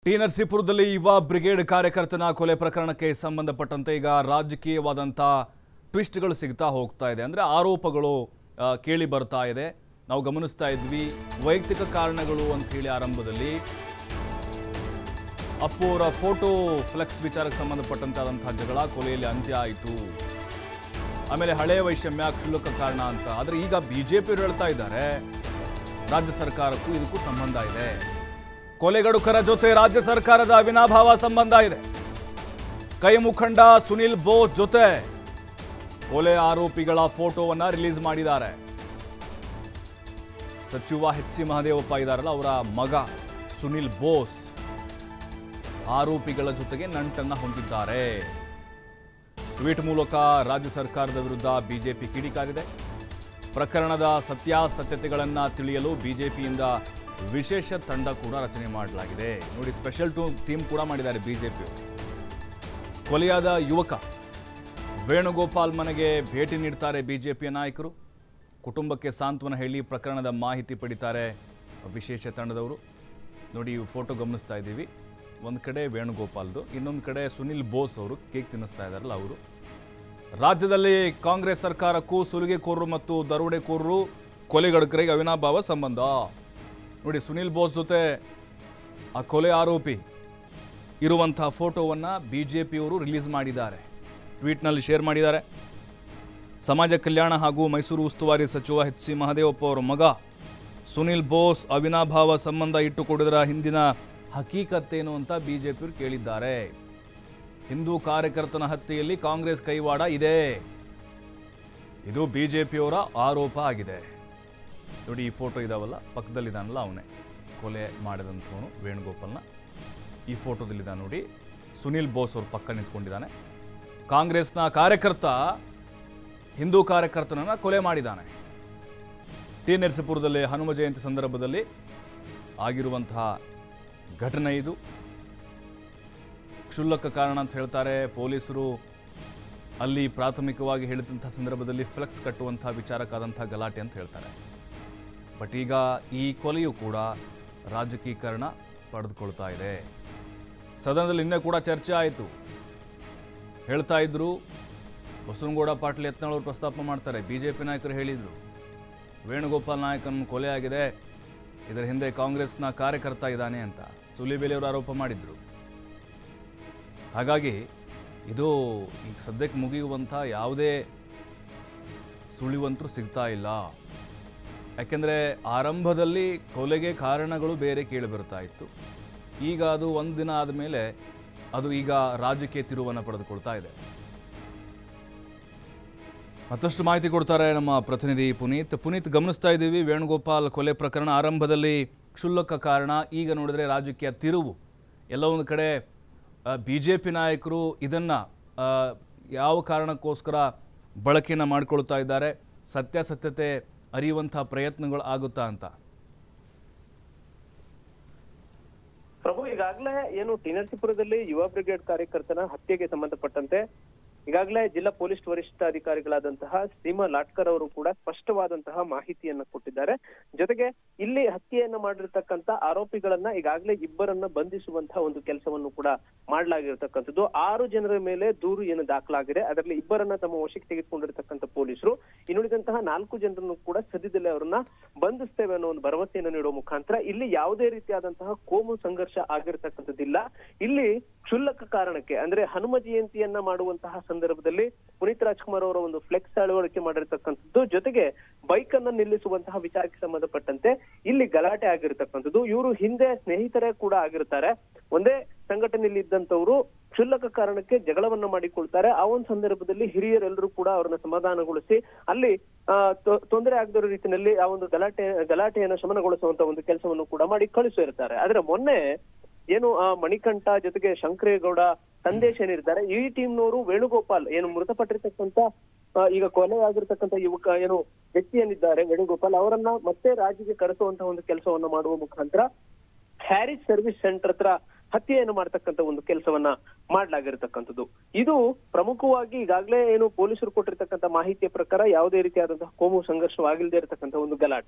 T ನರಸೀಪುರದಲ್ಲಿ ಯುವ brigade ಕಾರ್ಯಕರ್ತನ ಕೊಲೆ ಪ್ರಕರಣಕ್ಕೆ ಸಂಬಂಧಪಟ್ಟಂತೆ ಈಗ ರಾಜಕೀಯವಾದಂಥ ಟ್ವಿಸ್ಟ್ಗಳು ಸಿಗ್ತಾ ಹೋಗ್ತಾ ಇದೆ ಅಂದರೆ ಆರೋಪಗಳು ಆ, ಕೇಳಿ ಬರ್ತಾ ಇದೆ ನಾವು ಗಮನಿಸ್ತಾ ಇದ್ವಿ ವೈಯಕ್ತಿಕ ಕಾರಣಗಳು ಅಂತ ಹೇಳಿ ಆರಂಭದಲ್ಲಿ ಅಪ್ಪು ಅವರ ಫೋಟೋ ಫ್ಲೆಕ್ಸ್ ವಿಚಾರಕ್ಕೆ ಸಂಬಂಧಪಟ್ಟಂತೆ ಆದಂತಹ ಜಗಳ ಕೊಲೆಯಲ್ಲಿ ಅಂತ್ಯ ಆಯಿತು ಆಮೇಲೆ ಹಳೆಯ ವೈಷಮ್ಯ ಕ್ಷುಲ್ಲಕ ಕಾರಣ ಅಂತ ಆದರೆ ಈಗ ಬಿಜೆಪಿಯವರು ಹೇಳ್ತಾ ಇದ್ದಾರೆ ರಾಜ್ಯ ಸರ್ಕಾರಕ್ಕೂ ಇದಕ್ಕೂ ಸಂಬಂಧ ಇದೆ ಕೊಲೆಗಡುಕರ ಜೊತೆ ರಾಜ್ಯ ಸರ್ಕಾರದ ಅವಿನಾಭಾವ ಸಂಬಂಧ ಇದೆ ಕೈ ಮುಖಂಡ ಸುನಿಲ್ ಬೋಸ್ ಜೊತೆ ಕೊಲೆ ಆರೋಪಿಗಳ ಫೋಟೋವನ್ನ ರಿಲೀಸ್ ಮಾಡಿದ್ದಾರೆ ಸಚಿವ ಎಚ್ ಸಿ ಮಹದೇವಪ್ಪ ಇದ್ದಾರಲ್ಲ ಅವರ ಮಗ ಸುನಿಲ್ ಬೋಸ್ ಆರೋಪಿಗಳ ಜೊತೆಗೆ ನಂಟನ್ನ ಹೊಂದಿದ್ದಾರೆ ಟ್ವೀಟ್ ಮೂಲಕ ರಾಜ್ಯ ಸರ್ಕಾರದ ವಿರುದ್ಧ ಬಿಜೆಪಿ ಕಿಡಿಕಾರಿದೆ ಪ್ರಕರಣದ ಸತ್ಯಾಸತ್ಯತೆಗಳನ್ನು ತಿಳಿಯಲು ಬಿಜೆಪಿಯಿಂದ ವಿಶೇಷ ತಂಡ ಕೂಡ ರಚನೆ ಮಾಡಲಾಗಿದೆ ನೋಡಿ ಸ್ಪೆಷಲ್ ಟೂ ಟೀಮ್ ಕೂಡ ಮಾಡಿದ್ದಾರೆ ಬಿಜೆಪಿ ಕೊಲೆಯಾದ ಯುವಕ ವೇಣುಗೋಪಾಲ್ ಮನೆಗೆ ಭೇಟಿ ನೀಡ್ತಾರೆ ಬಿಜೆಪಿಯ ನಾಯಕರು ಕುಟುಂಬಕ್ಕೆ ಸಾಂತ್ವನ ಹೇಳಿ ಪ್ರಕರಣದ ಮಾಹಿತಿ ಪಡಿತಾರೆ ವಿಶೇಷ ತಂಡದವರು ನೋಡಿ ಈ ಫೋಟೋ ಗಮನಿಸ್ತಾ ಇದ್ದೀವಿ ಒಂದು ಕಡೆ ವೇಣುಗೋಪಾಲ್ದು ಇನ್ನೊಂದು ಕಡೆ ಸುನಿಲ್ ಬೋಸ್ ಅವರು ಕೇಕ್ ತಿನ್ನಿಸ್ತಾ ಇದ್ದಾರಲ್ಲ ಅವರು ರಾಜ್ಯದಲ್ಲಿ ಕಾಂಗ್ರೆಸ್ ಸರ್ಕಾರಕ್ಕೂ ಸುಲಿಗೆಕೋರರು ಮತ್ತು ದರೋಡೆಕೋರರು ಕೊಲೆಗಡುಕರಿಗೆ ಅವಿನಾಭಾವ ಸಂಬಂಧ ನೋಡಿ ಸುನಿಲ್ ಬೋಸ್ ಜೊತೆ ಆ ಕೊಲೆ ಆರೋಪಿ ಇರುವಂಥ ಫೋಟೋವನ್ನು ಬಿ ಜೆ ಪಿಯವರು ರಿಲೀಸ್ ಮಾಡಿದ್ದಾರೆ ಟ್ವೀಟ್ನಲ್ಲಿ ಶೇರ್ ಮಾಡಿದ್ದಾರೆ ಸಮಾಜ ಕಲ್ಯಾಣ ಹಾಗೂ ಮೈಸೂರು ಉಸ್ತುವಾರಿ ಸಚಿವ ಎಚ್ ಸಿ ಮಹದೇವಪ್ಪ ಅವರ ಮಗ ಸುನಿಲ್ ಬೋಸ್ ಅವಿನಾಭಾವ ಸಂಬಂಧ ಇಟ್ಟುಕೊಡಿದರ ಹಿಂದಿನ ಹಕೀಕತ್ತೇನು ಅಂತ ಬಿಜೆಪಿಯವರು ಕೇಳಿದ್ದಾರೆ ಹಿಂದೂ ಕಾರ್ಯಕರ್ತನ ಹತ್ಯೆಯಲ್ಲಿ ಕಾಂಗ್ರೆಸ್ ಕೈವಾಡ ಇದೆ ಇದು ಬಿಜೆಪಿಯವರ ಆರೋಪ ಆಗಿದೆ ನೋಡಿ ಈ ಫೋಟೋ ಇದಾವಲ್ಲ ಪಕ್ಕದಲ್ಲಿದ್ದಾನಲ್ಲ ಅವನೇ ಕೊಲೆ ಮಾಡಿದಂಥವನು ವೇಣುಗೋಪಾಲ್ನ ಈ ಫೋಟೋದಲ್ಲಿದ್ದಾನೆ ನೋಡಿ ಸುನಿಲ್ ಬೋಸ್ ಅವ್ರ ಪಕ್ಕ ನಿಂತ್ಕೊಂಡಿದ್ದಾನೆ ಕಾಂಗ್ರೆಸ್ನ ಕಾರ್ಯಕರ್ತ ಹಿಂದೂ ಕಾರ್ಯಕರ್ತನನ್ನ ಕೊಲೆ ಮಾಡಿದ್ದಾನೆ ಟಿ ನರಸೀಪುರದಲ್ಲಿ ಹನುಮ ಜಯಂತಿ ಸಂದರ್ಭದಲ್ಲಿ ಆಗಿರುವಂತಹ ಘಟನೆ ಇದು ಕ್ಷುಲ್ಲಕ ಕಾರಣ ಅಂತ ಹೇಳ್ತಾರೆ ಪೊಲೀಸರು ಅಲ್ಲಿ ಪ್ರಾಥಮಿಕವಾಗಿ ಹೇಳಿದಂಥ ಸಂದರ್ಭದಲ್ಲಿ ಫ್ಲೆಕ್ಸ್ ಕಟ್ಟುವಂಥ ವಿಚಾರಕ್ಕಾದಂಥ ಗಲಾಟೆ ಅಂತ ಹೇಳ್ತಾರೆ ಬಟ್ ಈಗ ಈ ಕೊಲೆಯು ಕೂಡ ರಾಜಕೀಕರಣ ಪಡೆದುಕೊಳ್ತಾ ಇದೆ ಸದನದಲ್ಲಿ ನಿನ್ನೆ ಕೂಡ ಚರ್ಚೆ ಆಯಿತು ಹೇಳ್ತಾ ಇದ್ರು ಬಸವನಗೌಡ ಪಾಟೀಲ್ ಯತ್ನಾಳ್ ಅವರು ಪ್ರಸ್ತಾಪ ಮಾಡ್ತಾರೆ ಬಿ ಜೆ ಪಿ ನಾಯಕರು ಹೇಳಿದರು ವೇಣುಗೋಪಾಲ್ ನಾಯಕನ ಕೊಲೆ ಆಗಿದೆ ಇದರ ಹಿಂದೆ ಕಾಂಗ್ರೆಸ್ನ ಕಾರ್ಯಕರ್ತ ಇದ್ದಾನೆ ಅಂತ ಸುಲಿಬೇಲಿಯವರು ಆರೋಪ ಮಾಡಿದ್ರು ಹಾಗಾಗಿ ಇದು ಈಗ ಸದ್ಯಕ್ಕೆ ಮುಗಿಯುವಂಥ ಯಾವುದೇ ಸುಳಿವಂತರು ಸಿಗ್ತಾ ಇಲ್ಲ ಯಾಕೆಂದರೆ ಆರಂಭದಲ್ಲಿ ಕೊಲೆಗೆ ಕಾರಣಗಳು ಬೇರೆ ಕೇಳಿ ಬರ್ತಾ ಇತ್ತು ಈಗ ಅದು ಒಂದು ದಿನ ಆದಮೇಲೆ ಅದು ಈಗ ರಾಜಕೀಯ ತಿರುವನ್ನು ಪಡೆದುಕೊಳ್ತಾ ಇದೆ ಮತ್ತಷ್ಟು ಮಾಹಿತಿ ಕೊಡ್ತಾರೆ ನಮ್ಮ ಪ್ರತಿನಿಧಿ ಪುನೀತ್ ಪುನೀತ್ ಗಮನಿಸ್ತಾ ಇದ್ದೀವಿ ವೇಣುಗೋಪಾಲ್ ಕೊಲೆ ಪ್ರಕರಣ ಆರಂಭದಲ್ಲಿ ಕ್ಷುಲ್ಲಕ ಕಾರಣ ಈಗ ನೋಡಿದ್ರೆ ರಾಜಕೀಯ ತಿರುವು ಎಲ್ಲ ಒಂದು ಕಡೆ ಬಿ ಜೆ ಪಿ ನಾಯಕರು ಇದನ್ನು ಯಾವ ಕಾರಣಕ್ಕೋಸ್ಕರ ಬಳಕೆಯನ್ನು ಮಾಡ್ಕೊಳ್ತಾ ಇದ್ದಾರೆ ಸತ್ಯಾಸತ್ಯತೆ ಅರಿಯುವಂಥ ಪ್ರಯತ್ನಗಳು ಆಗುತ್ತಾ ಅಂತ ಪ್ರಭು ಈಗಾಗಲೇ ಏನು ಟಿ ನರಸೀಪುರದಲ್ಲಿ ಯುವ ಬ್ರಿಗೇಡ್ ಕಾರ್ಯಕರ್ತನ ಹತ್ಯೆಗೆ ಸಂಬಂಧಪಟ್ಟಂತೆ ಈಗಾಗಲೇ ಜಿಲ್ಲಾ ಪೊಲೀಸ್ ವರಿಷ್ಠಾಧಿಕಾರಿಗಳಾದಂತಹ ಸೀಮಾ ಲಾಟ್ಕರ್ ಅವರು ಕೂಡ ಸ್ಪಷ್ಟವಾದಂತಹ ಮಾಹಿತಿಯನ್ನ ಕೊಟ್ಟಿದ್ದಾರೆ ಜೊತೆಗೆ ಇಲ್ಲಿ ಹತ್ಯೆಯನ್ನ ಮಾಡಿರ್ತಕ್ಕಂತ ಆರೋಪಿಗಳನ್ನ ಈಗಾಗಲೇ ಇಬ್ಬರನ್ನ ಬಂಧಿಸುವಂತಹ ಒಂದು ಕೆಲಸವನ್ನು ಕೂಡ ಮಾಡಲಾಗಿರ್ತಕ್ಕಂಥದ್ದು ಆರು ಜನರ ಮೇಲೆ ದೂರು ಏನು ದಾಖಲಾಗಿದೆ ಅದರಲ್ಲಿ ಇಬ್ಬರನ್ನ ತಮ್ಮ ವಶಕ್ಕೆ ತೆಗೆದುಕೊಂಡಿರ್ತಕ್ಕಂಥ ಪೊಲೀಸರು ಇನ್ನುಳಿದಂತಹ ನಾಲ್ಕು ಜನರನ್ನು ಕೂಡ ಸದ್ಯದಲ್ಲೇ ಅವರನ್ನ ಬಂಧಿಸ್ತೇವೆ ಅನ್ನೋ ಒಂದು ಭರವಸೆಯನ್ನು ನೀಡುವ ಮುಖಾಂತರ ಇಲ್ಲಿ ಯಾವುದೇ ರೀತಿಯಾದಂತಹ ಕೋಮು ಸಂಘರ್ಷ ಆಗಿರ್ತಕ್ಕಂಥದ್ದಿಲ್ಲ ಇಲ್ಲಿ ಕ್ಷುಲ್ಲಕ ಕಾರಣಕ್ಕೆ ಅಂದ್ರೆ ಹನುಮ ಜಯಂತಿಯನ್ನ ಮಾಡುವಂತಹ ಸಂದರ್ಭದಲ್ಲಿ ಪುನೀತ್ ರಾಜ್ಕುಮಾರ್ ಅವರ ಒಂದು ಫ್ಲೆಕ್ಸ್ ಅಳವಡಿಕೆ ಮಾಡಿರ್ತಕ್ಕಂಥದ್ದು ಜೊತೆಗೆ ಬೈಕ್ ಅನ್ನ ನಿಲ್ಲಿಸುವಂತಹ ವಿಚಾರಕ್ಕೆ ಸಂಬಂಧಪಟ್ಟಂತೆ ಇಲ್ಲಿ ಗಲಾಟೆ ಆಗಿರ್ತಕ್ಕಂಥದ್ದು ಇವರು ಹಿಂದೆ ಸ್ನೇಹಿತರೇ ಕೂಡ ಆಗಿರ್ತಾರೆ ಒಂದೇ ಸಂಘಟನೆಯಲ್ಲಿ ಇದ್ದಂತವರು ಕ್ಷುಲ್ಲಕ ಕಾರಣಕ್ಕೆ ಜಗಳವನ್ನ ಮಾಡಿಕೊಳ್ತಾರೆ ಆ ಒಂದು ಸಂದರ್ಭದಲ್ಲಿ ಹಿರಿಯರೆಲ್ಲರೂ ಕೂಡ ಅವ್ರನ್ನ ಸಮಾಧಾನಗೊಳಿಸಿ ಅಲ್ಲಿ ಆ, ತೊ- ತೊಂದರೆ ಆಗದಿರೋ ರೀತಿಯಲ್ಲಿ ಆ ಒಂದು ಗಲಾಟೆ ಗಲಾಟೆಯನ್ನು ಶಮನಗೊಳಿಸುವಂತ ಒಂದು ಕೆಲಸವನ್ನು ಕೂಡ ಮಾಡಿ ಕಳಿಸಿರ್ತಾರೆ ಆದ್ರೆ ಮೊನ್ನೆ ಏನು ಆ ಮಣಿಕಂಠ ಜೊತೆಗೆ ಶಂಕರೇಗೌಡ ಸಂದೇಶ ಏನಿರ್ತಾರೆ ಈ ಟೀಮ್ನವರು ವೇಣುಗೋಪಾಲ್ ಏನು ಮೃತಪಟ್ಟಿರ್ತಕ್ಕಂತ ಆ, ಈಗ ಕೊಲೆ ಆಗಿರ್ತಕ್ಕಂಥ ಯುವಕ ಏನು ವ್ಯಕ್ತಿ ಏನಿದ್ದಾರೆ ವೇಣುಗೋಪಾಲ್ ಅವರನ್ನ ಮತ್ತೆ ರಾಜ್ಯಕ್ಕೆ ಕರೆಸುವಂತಹ ಒಂದು ಕೆಲಸವನ್ನ ಮಾಡುವ ಮುಖಾಂತರ ಹ್ಯಾರಿಸ್ ಸರ್ವಿಸ್ ಸೆಂಟರ್ ಹತ್ರ ಹತ್ಯೆಯನ್ನು ಮಾಡ್ತಕ್ಕಂಥ ಒಂದು ಕೆಲಸವನ್ನ ಮಾಡ್ಲಾಗಿರ್ತಕ್ಕಂಥದ್ದು ಇದು ಪ್ರಮುಖವಾಗಿ ಈಗಾಗಲೇ ಏನು ಪೊಲೀಸರು ಕೊಟ್ಟಿರ್ತಕ್ಕಂಥ ಮಾಹಿತಿಯ ಪ್ರಕಾರ ಯಾವುದೇ ರೀತಿಯಾದಂತಹ ಕೋಮು ಸಂಘರ್ಷವಾಗಿಲ್ಲದೆ ಇರತಕ್ಕಂಥ ಒಂದು ಗಲಾಟೆ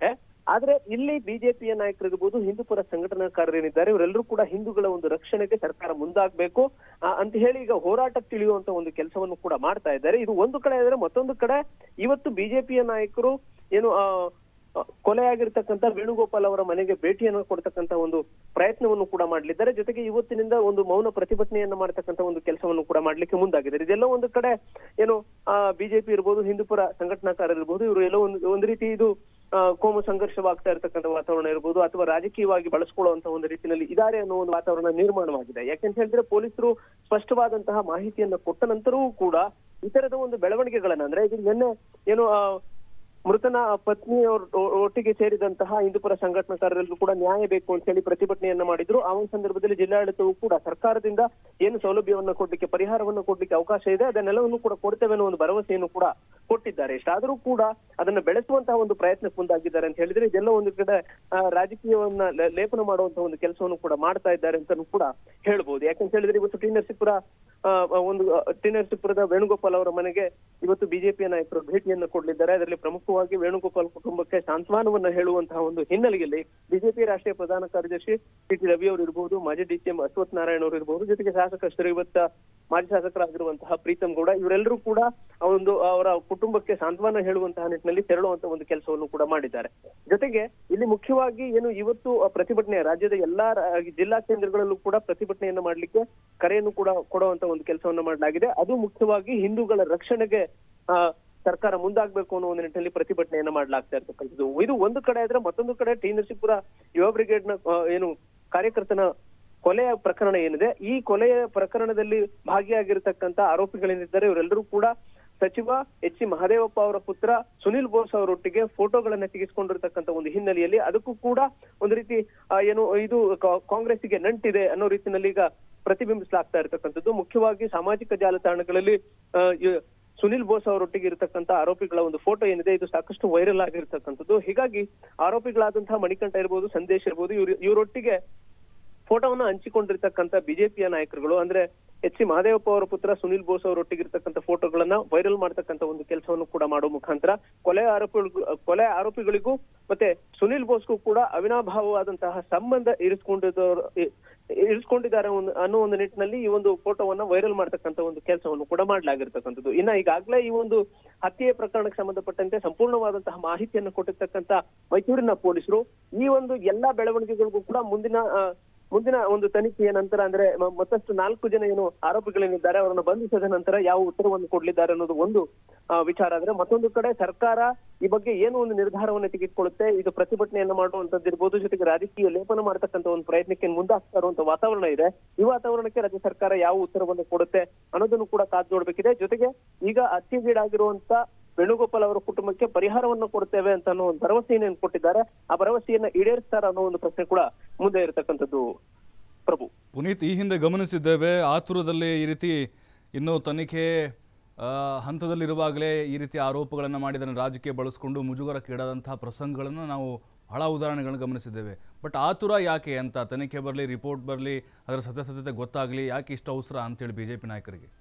ಆದ್ರೆ ಇಲ್ಲಿ ಬಿಜೆಪಿಯ ನಾಯಕರಿರ್ಬೋದು ಹಿಂದೂಪರ ಸಂಘಟನಾಕಾರರೇನಿದ್ದಾರೆ ಇವರೆಲ್ಲರೂ ಕೂಡ ಹಿಂದೂಗಳ ಒಂದು ರಕ್ಷಣೆಗೆ ಸರ್ಕಾರ ಮುಂದಾಗಬೇಕು ಅಂತ ಹೇಳಿ ಈಗ ಹೋರಾಟಕ್ಕೆ ತಿಳಿಯುವಂತ ಒಂದು ಕೆಲಸವನ್ನು ಕೂಡ ಮಾಡ್ತಾ ಇದ್ದಾರೆ ಇದು ಒಂದು ಕಡೆ ಆದ್ರೆ ಮತ್ತೊಂದು ಕಡೆ ಇವತ್ತು ಬಿಜೆಪಿಯ ನಾಯಕರು ಏನು ಆ ಆ, ಕೊಲೆಯಾಗಿರ್ತಕ್ಕಂಥ ವೇಣುಗೋಪಾಲ್ ಅವರ ಮನೆಗೆ ಭೇಟಿಯನ್ನು ಕೊಡ್ತಕ್ಕಂಥ ಒಂದು ಪ್ರಯತ್ನವನ್ನು ಕೂಡ ಮಾಡಲಿದ್ದಾರೆ ಜೊತೆಗೆ ಇವತ್ತಿನಿಂದ ಒಂದು ಮೌನ ಪ್ರತಿಭಟನೆಯನ್ನ ಮಾಡ್ತಕ್ಕಂಥ ಒಂದು ಕೆಲಸವನ್ನು ಕೂಡ ಮಾಡ್ಲಿಕ್ಕೆ ಮುಂದಾಗಿದ್ದಾರೆ ಇದೆಲ್ಲ ಒಂದು ಕಡೆ ಏನು ಆ ಬಿಜೆಪಿ ಇರ್ಬೋದು ಹಿಂದೂಪರ ಸಂಘಟನಾಕಾರರು ಇರ್ಬೋದು ಇವರು ಎಲ್ಲ ಒಂದು ಒಂದು ರೀತಿ ಇದು ಆ, ಕೋಮು ಸಂಘರ್ಷವಾಗ್ತಾ ಇರತಕ್ಕಂಥ ವಾತಾವರಣ ಇರ್ಬೋದು ಅಥವಾ ರಾಜಕೀಯವಾಗಿ ಬಳಸ್ಕೊಳ್ಳುವಂತ ಒಂದು ರೀತಿಯಲ್ಲಿ ಇದಾರೆ ಅನ್ನೋ ಒಂದು ವಾತಾವರಣ ನಿರ್ಮಾಣವಾಗಿದೆ ಯಾಕೆಂತ ಹೇಳಿದ್ರೆ ಪೊಲೀಸರು ಸ್ಪಷ್ಟವಾದಂತಹ ಮಾಹಿತಿಯನ್ನ ಕೊಟ್ಟ ನಂತರವೂ ಕೂಡ ಈ ತರದ ಒಂದು ಬೆಳವಣಿಗೆಗಳನ್ನ ಅಂದ್ರೆ ಇದು ನಿನ್ನೆ ಏನು ಆ, ಮೃತನ ಪತ್ನಿ ಅವ್ರ ಒಟ್ಟಿಗೆ ಸೇರಿದಂತಹ ಹಿಂದೂಪರ ಸಂಘಟನಾಕಾರರೆಲ್ಲರೂ ಕೂಡ ನ್ಯಾಯ ಬೇಕು ಅಂತ ಹೇಳಿ ಪ್ರತಿಭಟನೆಯನ್ನ ಮಾಡಿದ್ರು ಆ ಒಂದು ಸಂದರ್ಭದಲ್ಲಿ ಜಿಲ್ಲಾಡಳಿತವು ಕೂಡ ಸರ್ಕಾರದಿಂದ ಏನು ಸೌಲಭ್ಯವನ್ನ ಕೊಡ್ಲಿಕ್ಕೆ ಪರಿಹಾರವನ್ನು ಕೊಡ್ಲಿಕ್ಕೆ ಅವಕಾಶ ಇದೆ ಅದನ್ನೆಲ್ಲವನ್ನು ಕೂಡ ಕೊಡ್ತೇವೆ ಅನ್ನೋ ಒಂದು ಭರವಸೆಯನ್ನು ಕೂಡ ಕೊಟ್ಟಿದ್ದಾರೆ ಇಷ್ಟಾದರೂ ಕೂಡ ಅದನ್ನ ಬೆಳೆಸುವಂತಹ ಒಂದು ಪ್ರಯತ್ನಕ್ಕೆ ಮುಂದಾಗಿದ್ದಾರೆ ಅಂತ ಹೇಳಿದ್ರೆ ಇದೆಲ್ಲ ಒಂದು ಕಡೆ ಆ, ರಾಜಕೀಯವನ್ನ ಲೆ- ಲೇಪನ ಮಾಡುವಂತಹ ಒಂದು ಕೆಲಸವನ್ನು ಕೂಡ ಮಾಡ್ತಾ ಇದ್ದಾರೆ ಅಂತಾನು ಕೂಡ ಹೇಳ್ಬೋದು ಯಾಕಂತ ಹೇಳಿದ್ರೆ ಇವತ್ತು ಟಿ ನರಸೀಪುರ ಆ, ಒಂದು ಆ, ಟಿ ನರಸೀಪುರದ ವೇಣುಗೋಪಾಲ್ ಅವರ ಮನೆಗೆ ಇವತ್ತು ಬಿಜೆಪಿಯ ನಾಯಕರು ಭೇಟಿಯನ್ನು ಕೊಡಲಿದ್ದಾರೆ ಅದರಲ್ಲಿ ಪ್ರಮುಖವಾಗಿ ವೇಣುಗೋಪಾಲ್ ಕುಟುಂಬಕ್ಕೆ ಸಾಂತ್ವನವನ್ನ ಹೇಳುವಂತಹ ಒಂದು ಹಿನ್ನೆಲೆಯಲ್ಲಿ ಬಿಜೆಪಿ ರಾಷ್ಟ್ರೀಯ ಪ್ರಧಾನ ಕಾರ್ಯದರ್ಶಿ ಟಿ ಟಿ ರವಿ ಅವರು ಇರಬಹುದು ಮಾಜಿ ಡಿಸಿಎಂ ಅಶ್ವಥ್ ನಾರಾಯಣ ಅವರು ಇರಬಹುದು ಜೊತೆಗೆ ಶಾಸಕ ಶ್ರೀವತ್ತ ಮಾಜಿ ಶಾಸಕರಾಗಿರುವಂತಹ ಪ್ರೀತಮ್ ಗೌಡ ಇವರೆಲ್ಲರೂ ಕೂಡ ಆ ಒಂದು ಅವರ ಕುಟುಂಬಕ್ಕೆ ಸಾಂತ್ವನ ಹೇಳುವಂತಹ ನಿಟ್ಟಿನಲ್ಲಿ ತೆರಳುವಂತಹ ಒಂದು ಕೆಲಸವನ್ನು ಕೂಡ ಮಾಡಿದ್ದಾರೆ ಜೊತೆಗೆ ಇಲ್ಲಿ ಮುಖ್ಯವಾಗಿ ಏನು ಇವತ್ತು ಆ ಪ್ರತಿಭಟನೆ ರಾಜ್ಯದ ಎಲ್ಲಾ ರಾ- ಜಿಲ್ಲಾ ಕೇಂದ್ರಗಳಲ್ಲೂ ಕೂಡ ಪ್ರತಿಭಟನೆಯನ್ನ ಮಾಡ್ಲಿಕ್ಕೆ ಕರೆಯನ್ನು ಕೂಡ ಕೊಡುವಂತ ಒಂದು ಕೆಲಸವನ್ನ ಮಾಡಲಾಗಿದೆ ಅದು ಮುಖ್ಯವಾಗಿ ಹಿಂದೂಗಳ ರಕ್ಷಣೆಗೆ ಆ ಸರ್ಕಾರ ಮುಂದಾಗ್ಬೇಕು ಅನ್ನೋ ಒಂದು ನಿಟ್ಟಿನಲ್ಲಿ ಪ್ರತಿಭಟನೆಯನ್ನ ಮಾಡ್ಲಾಗ್ತಾ ಇರ್ತಕ್ಕಂಥದ್ದು ಇದು ಒಂದು ಕಡೆ ಆದ್ರೆ ಮತ್ತೊಂದು ಕಡೆ ಟಿ ನರಸೀಪುರ ಯುವ ಬ್ರಿಗೇಡ್ ನ ಆ, ಏನು ಕಾರ್ಯಕರ್ತನ ಕೊಲೆಯ ಪ್ರಕರಣ ಏನಿದೆ ಈ ಕೊಲೆಯ ಪ್ರಕರಣದಲ್ಲಿ ಭಾಗಿಯಾಗಿರ್ತಕ್ಕಂಥ ಆರೋಪಿಗಳೇನಿದ್ದಾರೆ ಇವರೆಲ್ಲರೂ ಕೂಡ ಸಚಿವ ಎಚ್ ಸಿ ಮಹದೇವಪ್ಪ ಅವರ ಪುತ್ರ ಸುನಿಲ್ ಬೋಸ್ ಅವರೊಟ್ಟಿಗೆ ಫೋಟೋಗಳನ್ನ ತೆಗೆಸಿಕೊಂಡಿರ್ತಕ್ಕಂಥ ಒಂದು ಹಿನ್ನೆಲೆಯಲ್ಲಿ ಅದಕ್ಕೂ ಕೂಡ ಒಂದು ರೀತಿ ಆ, ಏನು ಇದು ಕಾ- ಕಾಂಗ್ರೆಸ್ಸಿಗೆ ನಂಟಿದೆ ಅನ್ನೋ ರೀತಿಯಲ್ಲಿ ಈಗ ಪ್ರತಿಬಿಂಬಿಸಲಾಗ್ತಾ ಇರತಕ್ಕಂಥದ್ದು ಮುಖ್ಯವಾಗಿ ಸಾಮಾಜಿಕ ಜಾಲತಾಣಗಳಲ್ಲಿ ಆ, ಇ- ಸುನಿಲ್ ಬೋಸ್ ಅವರೊಟ್ಟಿಗೆ ಇರತಕ್ಕಂತ ಆರೋಪಿಗಳ ಒಂದು ಫೋಟೋ ಏನಿದೆ ಇದು ಸಾಕಷ್ಟು ವೈರಲ್ ಆಗಿರ್ತಕ್ಕಂಥದ್ದು ಹೀಗಾಗಿ ಆರೋಪಿಗಳಾದಂತಹ ಮಣಿಕಂಠ ಇರ್ಬೋದು ಸಂದೇಶ್ ಇರ್ಬೋದು ಇವ್ರ ಇವರೊಟ್ಟಿಗೆ ಫೋಟೋವನ್ನ ಹಂಚಿಕೊಂಡಿರ್ತಕ್ಕಂಥ ಬಿಜೆಪಿಯ ನಾಯಕರುಗಳು ಅಂದ್ರೆ ಎಚ್ ಸಿ ಮಹದೇವಪ್ಪ ಅವರ ಪುತ್ರ ಸುನಿಲ್ ಬೋಸ್ ಅವರೊಟ್ಟಿಗೆ ಇರ್ತಕ್ಕಂಥ ಫೋಟೋಗಳನ್ನ ವೈರಲ್ ಮಾಡ್ತಕ್ಕಂಥ ಒಂದು ಕೆಲಸವನ್ನು ಕೂಡ ಮಾಡೋ ಮುಖಾಂತರ ಕೊಲೆ ಆರೋಪಿಗಳಿಗೂ ಕೊಲೆ ಆರೋಪಿಗಳಿಗೂ ಮತ್ತೆ ಸುನಿಲ್ ಬೋಸ್ಗೂ ಕೂಡ ಅವಿನಾಭಾವವಾದಂತಹ ಸಂಬಂಧ ಇರಿಸ್ಕೊಂಡಿದ್ದವರು ಇ- ಇರಿಸ್ಕೊಂಡಿದ್ದಾರೆ ಒಂದು- ಅನ್ನೋ ಒಂದು ನಿಟ್ಟಿನಲ್ಲಿ ಈ ಒಂದು ಫೋಟೋವನ್ನ ವೈರಲ್ ಮಾಡ್ತಕ್ಕಂಥ ಒಂದು ಕೆಲಸವನ್ನು ಕೂಡ ಮಾಡಲಾಗಿರ್ತಕ್ಕಂಥದ್ದು ಇನ್ನ ಈಗಾಗಲೇ ಈ ಒಂದು ಹತ್ಯೆ ಪ್ರಕರಣಕ್ಕೆ ಸಂಬಂಧಪಟ್ಟಂತೆ ಸಂಪೂರ್ಣವಾದಂತಹ ಮಾಹಿತಿಯನ್ನು ಕೊಟ್ಟಿರ್ತಕ್ಕಂಥ ಮೈಸೂರಿನ ಪೊಲೀಸರು ಈ ಒಂದು ಎಲ್ಲಾ ಬೆಳವಣಿಗೆಗಳಿಗೂ ಕೂಡ ಮುಂದಿನ ಆ, ಮುಂದಿನ ಒಂದು ತನಿಖೆಯ ನಂತರ ಅಂದ್ರೆ ಮ- ಮತ್ತಷ್ಟು ನಾಲ್ಕು ಜನ ಏನು ಆರೋಪಿಗಳೇನಿದ್ದಾರೆ ಅವರನ್ನು ಬಂಧಿಸಿದ ನಂತರ ಯಾವ ಉತ್ತರವನ್ನು ಕೊಡ್ಲಿದ್ದಾರೆ ಅನ್ನೋದು ಒಂದು ಆ, ವಿಚಾರ ಆದ್ರೆ ಮತ್ತೊಂದು ಕಡೆ ಸರ್ಕಾರ ಈ ಬಗ್ಗೆ ಏನು ಒಂದು ನಿರ್ಧಾರವನ್ನು ತೆಗೆದುಕೊಳ್ಳುತ್ತೆ ಇದು ಪ್ರತಿಭಟನೆಯನ್ನ ಮಾಡುವಂತದ್ದಿರ್ಬೋದು ಜೊತೆಗೆ ರಾಜಕೀಯ ಲೇಪನ ಮಾಡತಕ್ಕಂತ ಒಂದು ಪ್ರಯತ್ನಕ್ಕೆ ಮುಂದಾಗ್ತಾ ಇರುವಂತ ವಾತಾವರಣ ಇದೆ ಈ ವಾತಾವರಣಕ್ಕೆ ರಾಜ್ಯ ಸರ್ಕಾರ ಯಾವ ಉತ್ತರವನ್ನು ಕೊಡುತ್ತೆ ಅನ್ನೋದನ್ನು ಕೂಡ ಕಾದು ನೋಡ್ಬೇಕಿದೆ ಜೊತೆಗೆ ಈಗ ಹತ್ಯೆಗೀಡಾಗಿರುವಂತ ವೇಣುಗೋಪಾಲ್ ಅವರ ಕುಟುಂಬಕ್ಕೆ ಪರಿಹಾರವನ್ನು ಕೊಡ್ತೇವೆ ಅಂತ ಅನ್ನೋ ಒಂದು ಭರವಸೆಯನ್ನು ಕೊಟ್ಟಿದ್ದಾರೆ ಆ ಭರವಸೆಯನ್ನ ಈಡೇರಿಸ್ತಾರ ಅನ್ನೋ ಒಂದು ಪ್ರಶ್ನೆ ಕೂಡ ಮುಂದೆ ಇರತಕ್ಕಂಥದ್ದು ಪ್ರಭು ಪುನೀತ್ ಈ ಹಿಂದೆ ಗಮನಿಸಿದ್ದೇವೆ ಆತುರದಲ್ಲಿ ಈ ರೀತಿ ಇನ್ನೂ ತನಿಖೆ ಆ, ಹಂತದಲ್ಲಿರುವಾಗಲೇ ಈ ರೀತಿ ಆರೋಪಗಳನ್ನು ಮಾಡಿ ಅದನ್ನು ರಾಜಕೀಯ ಬಳಸ್ಕೊಂಡು ಮುಜುಗರಕ್ಕೀಡಾದಂತಹ ಪ್ರಸಂಗಗಳನ್ನು ನಾವು ಬಹಳ ಉದಾಹರಣೆಗಳನ್ನು ಗಮನಿಸಿದ್ದೇವೆ ಬಟ್ ಆತುರ ಯಾಕೆ ಅಂತ ತನಿಖೆ ಬರಲಿ ರಿಪೋರ್ಟ್ ಬರಲಿ ಅದರ ಸತ್ಯಾಸತ್ಯತೆ ಗೊತ್ತಾಗಲಿ ಯಾಕೆ ಇಷ್ಟು ಅವಸರ ಅಂತೇಳಿ ಬಿ ಜೆ ಪಿ ನಾಯಕರಿಗೆ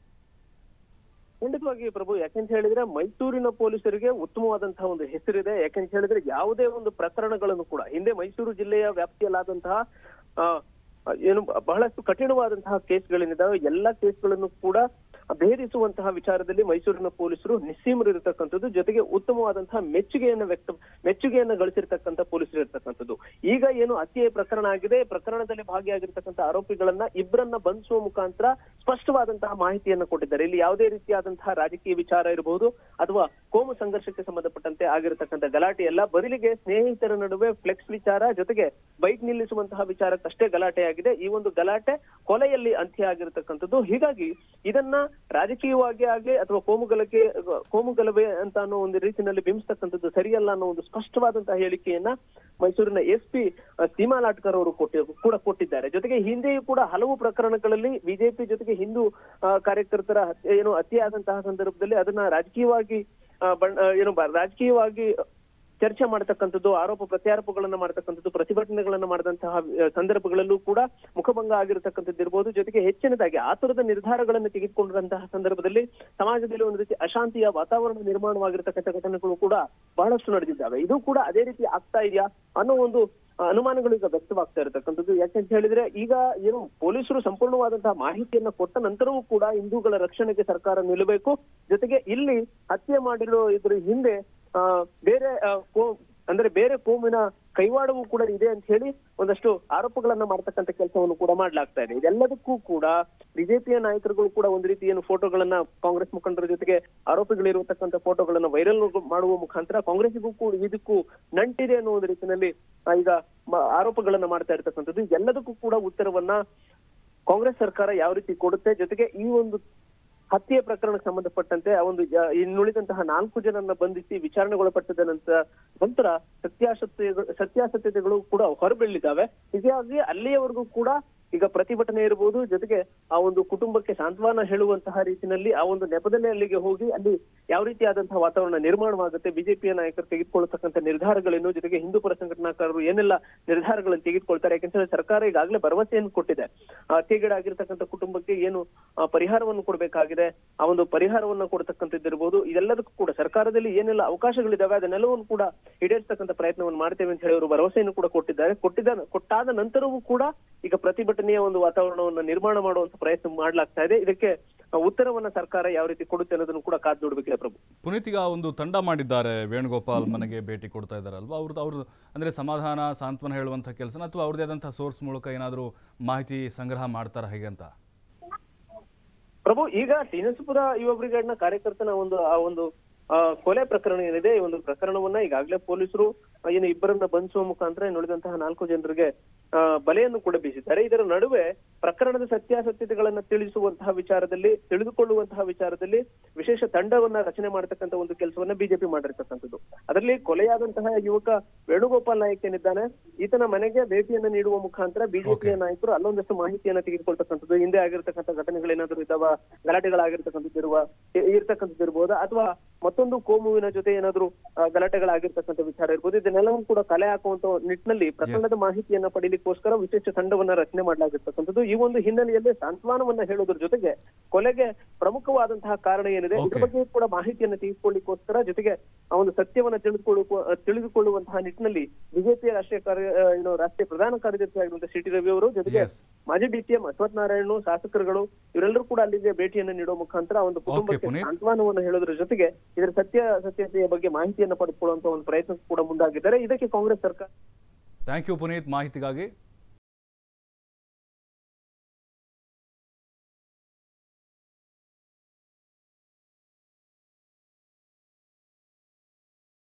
ಖಂಡಿತವಾಗಿ ಪ್ರಭು ಯಾಕೆಂತ ಹೇಳಿದ್ರೆ ಮೈಸೂರಿನ ಪೊಲೀಸರಿಗೆ ಉತ್ತಮವಾದಂತಹ ಒಂದು ಹೆಸರಿದೆ ಯಾಕೆಂತ ಹೇಳಿದ್ರೆ ಯಾವುದೇ ಒಂದು ಪ್ರಕರಣಗಳನ್ನು ಕೂಡ ಹಿಂದೆ ಮೈಸೂರು ಜಿಲ್ಲೆಯ ವ್ಯಾಪ್ತಿಯಲ್ಲಾದಂತಹ ಆ, ಏನು ಬಹಳಷ್ಟು ಕಠಿಣವಾದಂತಹ ಕೇಸ್ಗಳೇನಿದಾವೆ ಎಲ್ಲಾ ಕೇಸ್ಗಳನ್ನು ಕೂಡ ಭೇದಿಸುವಂತಹ ವಿಚಾರದಲ್ಲಿ ಮೈಸೂರಿನ ಪೊಲೀಸರು ನಿಸ್ಸೀಮರು ಇರತಕ್ಕಂಥದ್ದು ಜೊತೆಗೆ ಉತ್ತಮವಾದಂತಹ ಮೆಚ್ಚುಗೆಯನ್ನ ವ್ಯಕ್ತ ಮೆಚ್ಚುಗೆಯನ್ನ ಗಳಿಸಿರ್ತಕ್ಕಂಥ ಪೊಲೀಸರು ಇರತಕ್ಕಂಥದ್ದು ಈಗ ಏನು ಹತ್ಯೆ ಪ್ರಕರಣ ಆಗಿದೆ ಪ್ರಕರಣದಲ್ಲಿ ಭಾಗಿಯಾಗಿರ್ತಕ್ಕಂಥ ಆರೋಪಿಗಳನ್ನ ಇಬ್ಬರನ್ನ ಬಂಧಿಸುವ ಮುಖಾಂತರ ಸ್ಪಷ್ಟವಾದಂತಹ ಮಾಹಿತಿಯನ್ನ ಕೊಟ್ಟಿದ್ದಾರೆ ಇಲ್ಲಿ ಯಾವುದೇ ರೀತಿಯಾದಂತಹ ರಾಜಕೀಯ ವಿಚಾರ ಇರಬಹುದು ಅಥವಾ ಕೋಮು ಸಂಘರ್ಷಕ್ಕೆ ಸಂಬಂಧಪಟ್ಟಂತೆ ಆಗಿರತಕ್ಕಂಥ ಗಲಾಟೆ ಅಲ್ಲ ಬದಲಿಗೆ ಸ್ನೇಹಿತರ ನಡುವೆ ಫ್ಲೆಕ್ಸ್ ವಿಚಾರ ಜೊತೆಗೆ ಬೈಕ್ ನಿಲ್ಲಿಸುವಂತಹ ವಿಚಾರಕ್ಕಷ್ಟೇ ಗಲಾಟೆ ಆಗಿದೆ ಈ ಒಂದು ಗಲಾಟೆ ಕೊಲೆಯಲ್ಲಿ ಅಂತ್ಯ ಆಗಿರತಕ್ಕಂಥದ್ದು ಹೀಗಾಗಿ ಇದನ್ನ ರಾಜಕೀಯವಾಗಿ ಆಗ್ಲಿ ಅಥವಾ ಕೋಮುಗಲಕ್ಕೆ ಕೋಮುಗಲಭೆ ಅಂತ ಅನ್ನೋ ಒಂದು ರೀತಿಯಲ್ಲಿ ಬಿಂಬಿಸ್ತಕ್ಕಂಥದ್ದು ಸರಿಯಲ್ಲ ಅನ್ನೋ ಒಂದು ಸ್ಪಷ್ಟವಾದಂತಹ ಹೇಳಿಕೆಯನ್ನ ಮೈಸೂರಿನ ಎಸ್ ಪಿ ಸೀಮಾ ಲಾಟ್ಕರ್ ಅವರು ಕೊಟ್ಟಿ ಕೂಡ ಕೊಟ್ಟಿದ್ದಾರೆ ಜೊತೆಗೆ ಹಿಂದೆಯೂ ಕೂಡ ಹಲವು ಪ್ರಕರಣಗಳಲ್ಲಿ ಬಿಜೆಪಿ ಜೊತೆಗೆ ಹಿಂದೂ ಆ, ಕಾರ್ಯಕರ್ತರ ಹತ್ಯೆ- ಏನು ಹತ್ಯೆ ಆದಂತಹ ಸಂದರ್ಭದಲ್ಲಿ ಅದನ್ನ ರಾಜಕೀಯವಾಗಿ ಆ, ಬಣ್ಣ- ಏನು ಬ- ರಾಜಕೀಯವಾಗಿ ಚರ್ಚೆ ಮಾಡತಕ್ಕಂಥದ್ದು ಆರೋಪ ಪ್ರತ್ಯಾರೋಪಗಳನ್ನ ಮಾಡತಕ್ಕಂಥದ್ದು ಪ್ರತಿಭಟನೆಗಳನ್ನ ಮಾಡಿದಂತಹ ಆ, ಸಂದರ್ಭಗಳಲ್ಲೂ ಕೂಡ ಮುಖಭಂಗ ಆಗಿರತಕ್ಕಂಥದ್ದು ಇರ್ಬೋದು ಜೊತೆಗೆ ಹೆಚ್ಚಿನದಾಗಿ ಆತುರದ ನಿರ್ಧಾರಗಳನ್ನು ತೆಗೆದುಕೊಂಡಿರುವಂತಹ ಸಂದರ್ಭದಲ್ಲಿ ಸಮಾಜದಲ್ಲಿ ಒಂದು ರೀತಿ ಅಶಾಂತಿಯ ವಾತಾವರಣ ನಿರ್ಮಾಣವಾಗಿರ್ತಕ್ಕಂಥ ಘಟನೆಗಳು ಕೂಡ ಬಹಳಷ್ಟು ನಡೆದಿದ್ದಾವೆ ಇದು ಕೂಡ ಅದೇ ರೀತಿ ಆಗ್ತಾ ಇದೆಯಾ ಅನ್ನೋ ಒಂದು ಆ, ಅನುಮಾನಗಳು ಈಗ ವ್ಯಕ್ತವಾಗ್ತಾ ಇರತಕ್ಕಂಥದ್ದು ಯಾಕೆಂತ ಹೇಳಿದ್ರೆ ಈಗ ಏನು ಪೊಲೀಸರು ಸಂಪೂರ್ಣವಾದಂತಹ ಮಾಹಿತಿಯನ್ನ ಕೊಟ್ಟ ನಂತರವೂ ಕೂಡ ಹಿಂದೂಗಳ ರಕ್ಷಣೆಗೆ ಸರ್ಕಾರ ನಿಲ್ಲಬೇಕು ಜೊತೆಗೆ ಇಲ್ಲಿ ಹತ್ಯೆ ಮಾಡಿರೋ ಇದ್ರ ಹಿಂದೆ ಆ ಬೇರೆ ಆ, ಕೋ ಅಂದ್ರೆ ಬೇರೆ ಕೋಮಿನ ಕೈವಾಡವೂ ಕೂಡ ಇದೆ ಅಂತ ಹೇಳಿ ಒಂದಷ್ಟು ಆರೋಪಗಳನ್ನ ಮಾಡ್ತಕ್ಕಂಥ ಕೆಲಸವನ್ನು ಕೂಡ ಮಾಡ್ಲಾಗ್ತಾ ಇದೆ ಇದೆಲ್ಲದಕ್ಕೂ ಕೂಡ ಬಿಜೆಪಿಯ ನಾಯಕರುಗಳು ಕೂಡ ಒಂದು ರೀತಿ ಏನು ಫೋಟೋಗಳನ್ನ ಕಾಂಗ್ರೆಸ್ ಮುಖಂಡರ ಜೊತೆಗೆ ಆರೋಪಿಗಳಿರುವತಕ್ಕಂಥ ಫೋಟೋಗಳನ್ನ ವೈರಲ್ ಮಾಡುವ ಮುಖಾಂತರ ಕಾಂಗ್ರೆಸ್ಗೂ ಕೂಡ ಇದಕ್ಕೂ ನಂಟಿದೆ ಅನ್ನೋ ಒಂದು ರೀತಿಯಲ್ಲಿ ಆ, ಈಗ ಮ- ಆರೋಪಗಳನ್ನ ಮಾಡ್ತಾ ಇರ್ತಕ್ಕಂಥದ್ದು ಎಲ್ಲದಕ್ಕೂ ಕೂಡ ಉತ್ತರವನ್ನ ಕಾಂಗ್ರೆಸ್ ಸರ್ಕಾರ ಯಾವ ರೀತಿ ಕೊಡುತ್ತೆ ಜೊತೆಗೆ ಈ ಒಂದು ಹತ್ಯೆ ಪ್ರಕರಣಕ್ಕೆ ಸಂಬಂಧಪಟ್ಟಂತೆ ಆ ಒಂದು ಜ- ಇನ್ನುಳಿದಂತಹ ನಾಲ್ಕು ಜನರನ್ನ ಬಂಧಿಸಿ ವಿಚಾರಣೆಗೊಳಪಟ್ಟದ ನಂತರ ನಂತರ ಸತ್ಯಾಸತ್ಯಗಳು ಸತ್ಯಾಸತ್ಯತೆಗಳು ಕೂಡ ಹೊರಬೀಳಿದ್ದಾವೆ ಹೀಗಾಗಿ ಅಲ್ಲಿಯವರೆಗೂ ಕೂಡ ಈಗ ಪ್ರತಿಭಟನೆ ಇರಬಹುದು ಜೊತೆಗೆ ಆ ಒಂದು ಕುಟುಂಬಕ್ಕೆ ಸಾಂತ್ವನ ಹೇಳುವಂತಹ ರೀತಿಯಲ್ಲಿ ಆ ಒಂದು ನೆಪದಲ್ಲಿ ಅಲ್ಲಿಗೆ ಹೋಗಿ ಅಲ್ಲಿ ಯಾವ ರೀತಿಯಾದಂತಹ ವಾತಾವರಣ ನಿರ್ಮಾಣವಾಗುತ್ತೆ ಬಿಜೆಪಿಯ ನಾಯಕರು ತೆಗೆದುಕೊಳ್ಳತಕ್ಕಂಥ ನಿರ್ಧಾರಗಳೇನು ಜೊತೆಗೆ ಹಿಂದೂ ಪರ ಸಂಘಟನಾಕಾರರು ಏನೆಲ್ಲ ನಿರ್ಧಾರಗಳನ್ನು ತೆಗೆದುಕೊಳ್ತಾರೆ ಯಾಕೆಂದ್ರೆ ಸರ್ಕಾರ ಈಗಾಗಲೇ ಭರವಸೆಯನ್ನು ಕೊಟ್ಟಿದೆ ಆ ಹತ್ಯೆಗೀಡಾಗಿರ್ತಕ್ಕಂಥ ಕುಟುಂಬಕ್ಕೆ ಏನು ಆ, ಪರಿಹಾರವನ್ನು ಕೊಡಬೇಕಾಗಿದೆ ಆ ಒಂದು ಪರಿಹಾರವನ್ನ ಕೊಡ್ತಕ್ಕಂಥದ್ದಿರ್ಬೋದು ಇದೆಲ್ಲದಕ್ಕೂ ಕೂಡ ಸರ್ಕಾರದಲ್ಲಿ ಏನೆಲ್ಲ ಅವಕಾಶಗಳಿದಾವೆ ಅದನ್ನೆಲ್ಲವನ್ನು ಕೂಡ ಈಡೇರಿಸತಕ್ಕಂಥ ಪ್ರಯತ್ನವನ್ನು ಮಾಡ್ತೇವೆ ಅಂತ ಹೇಳಿ ಅವರು ಭರವಸೆಯನ್ನು ಕೂಡ ಕೊಟ್ಟಿದ್ದಾರೆ ಕೊಟ್ಟಿದ್ದ ಕೊಟ್ಟಾದ ನಂತರವೂ ಕೂಡ ಈಗ ಪ್ರತಿಭಟನೆಯ ಒಂದು ವಾತಾವರಣವನ್ನ ನಿರ್ಮಾಣ ಮಾಡುವಂತ ಪ್ರಯತ್ನ ಮಾಡ್ಲಾಗ್ತಾ ಇದೆ ಇದಕ್ಕೆ ಆ, ಉತ್ತರವನ್ನ ಸರ್ಕಾರ ಯಾವ ರೀತಿ ಕೊಡುತ್ತೆ ಅನ್ನೋದನ್ನು ಕೂಡ ಕಾದು ನೋಡ್ಬೇಕಿದೆ ಪ್ರಭು ಪುನೀತ್ ಈಗ ಒಂದು ತಂಡ ಮಾಡಿದ್ದಾರೆ ವೇಣುಗೋಪಾಲ್ ಮನೆಗೆ ಭೇಟಿ ಕೊಡ್ತಾ ಇದ್ದಾರಲ್ವಾ ಅವ್ರದ್ದು ಅವ್ರದ್ದು ಅಂದರೆ ಸಮಾಧಾನ ಸಾಂತ್ವನ ಹೇಳುವಂಥ ಕೆಲಸನ ಅಥವಾ ಅವ್ರದ್ದೇ ಆದಂಥ ಸೋರ್ಸ್ ಮೂಲಕ ಏನಾದರೂ ಮಾಹಿತಿ ಸಂಗ್ರಹ ಮಾಡ್ತಾರಾ ಹೇಗೆ ಅಂತ ಪ್ರಭು ಈಗ ಟಿನಸ್ಪುರ ಯುವ ಬ್ರಿಗೇಡ್ ನ ಕಾರ್ಯಕರ್ತನ ಒಂದು ಆ ಒಂದು ಆ, ಕೊಲೆ ಪ್ರಕರಣ ಏನಿದೆ ಈ ಒಂದು ಪ್ರಕರಣವನ್ನ ಈಗಾಗಲೇ ಪೊಲೀಸರು ಆ, ಏನು ಇಬ್ಬರನ್ನ ಬಂಧಿಸುವ ಮುಖಾಂತರ ಇನ್ನುಳಿದಂತಹ ನಾಲ್ಕು ಜನರಿಗೆ ಆ, ಬಲೆಯನ್ನು ಕೂಡ ಬೀಸಿದ್ದಾರೆ ಇದರ ನಡುವೆ ಪ್ರಕರಣದ ಸತ್ಯಾಸತ್ಯತೆಗಳನ್ನ ತಿಳಿಸುವಂತಹ ವಿಚಾರದಲ್ಲಿ ತಿಳಿದುಕೊಳ್ಳುವಂತಹ ವಿಚಾರದಲ್ಲಿ ವಿಶೇಷ ತಂಡವನ್ನ ರಚನೆ ಮಾಡತಕ್ಕಂತ ಒಂದು ಕೆಲಸವನ್ನ ಬಿಜೆಪಿ ಮಾಡಿರ್ತಕ್ಕಂಥದ್ದು ಅದರಲ್ಲಿ ಕೊಲೆಯಾದಂತಹ ಯುವಕ ವೇಣುಗೋಪಾಲ್ ನಾಯಕ್ ಏನಿದ್ದಾನೆ ಈತನ ಮನೆಗೆ ಭೇಟಿಯನ್ನ ನೀಡುವ ಮುಖಾಂತರ ಬಿಜೆಪಿಯ ನಾಯಕರು ಅಲ್ಲೊಂದಷ್ಟು ಮಾಹಿತಿಯನ್ನ ತೆಗೆದುಕೊಳ್ತಕ್ಕಂಥದ್ದು ಹಿಂದೆ ಆಗಿರ್ತಕ್ಕಂಥ ಘಟನೆಗಳೇನಾದ್ರು ಇದ್ದಾವ ಗಲಾಟೆಗಳಾಗಿರ್ತಕ್ಕಂಥದ್ದು ಇರುವ ಇರ್ತಕ್ಕಂಥದ್ದು ಇರ್ಬೋದು ಅಥವಾ ಮತ್ತೊಂದು ಕೋಮುವಿನ ಜೊತೆ ಏನಾದ್ರು ಆ, ಗಲಾಟೆಗಳಾಗಿರ್ತಕ್ಕಂಥ ವಿಚಾರ ಇರ್ಬೋದು ಇದನ್ನೆಲ್ಲವೂ ಕೂಡ ಕಲೆ ಹಾಕುವಂತ ನಿಟ್ಟಿನಲ್ಲಿ ಪ್ರಕರಣದ ಮಾಹಿತಿಯನ್ನ ಪಡೀಲಿಕ್ಕೋಸ್ಕರ ವಿಶೇಷ ತಂಡವನ್ನ ರಚನೆ ಮಾಡಲಾಗಿರ್ತಕ್ಕಂಥದ್ದು ಈ ಒಂದು ಹಿನ್ನೆಲೆಯಲ್ಲಿ ಸಾಂತ್ವನವನ್ನ ಹೇಳೋದ್ರ ಜೊತೆಗೆ ಕೊಲೆಗೆ ಪ್ರಮುಖವಾದಂತಹ ಕಾರಣ ಏನಿದೆ ಇದ್ರ Okay. ಬಗ್ಗೆ ಕೂಡ ಮಾಹಿತಿಯನ್ನ ತೆಗೆದುಕೊಳ್ಳಿಕ್ಕೋಸ್ಕರ ಜೊತೆಗೆ ಆ ಒಂದು ಸತ್ಯವನ್ನ ತಿಳಿದುಕೊಳ್ಳುವ ತಿಳಿದುಕೊಳ್ಳುವಂತಹ ನಿಟ್ಟಿನಲ್ಲಿ ಬಿಜೆಪಿಯ ರಾಷ್ಟ್ರೀಯ ಕಾರ್ಯ ಆ, ಏನು ರಾಷ್ಟ್ರೀಯ ಪ್ರಧಾನ ಕಾರ್ಯದರ್ಶಿ ಆಗಿರುವಂತಹ ಸಿ ಟಿ ರವಿ ಅವರು ಜೊತೆಗೆ Yes. ಮಾಜಿ ಡಿಸಿಎಂ ಅಶ್ವಥ್ ನಾರಾಯಣ ಶಾಸಕರುಗಳು ಇವರೆಲ್ಲರೂ ಕೂಡ ಅಲ್ಲಿಗೆ ಭೇಟಿಯನ್ನು ನೀಡುವ ಮುಖಾಂತರ ಆ ಒಂದು ಕುಟುಂಬಕ್ಕೆ ಪುನೀತ್. ಸಾಂತ್ವನವನ್ನು ಹೇಳೋದ್ರ ಜೊತೆಗೆ ಇದರ ಸತ್ಯ ಸತ್ಯತೆಯ ಬಗ್ಗೆ ಮಾಹಿತಿಯನ್ನ ಪಡೆದುಕೊಳ್ಳುವಂತ ಒಂದು ಪ್ರಯತ್ನ ಕೂಡ ಮುಂದಾಗಿದ್ದಾರೆ ಇದಕ್ಕೆ ಕಾಂಗ್ರೆಸ್ ಸರ್ಕಾರ ಥ್ಯಾಂಕ್ ಯು ಪುನೀತ್ ಮಾಹಿತಿಗಾಗಿ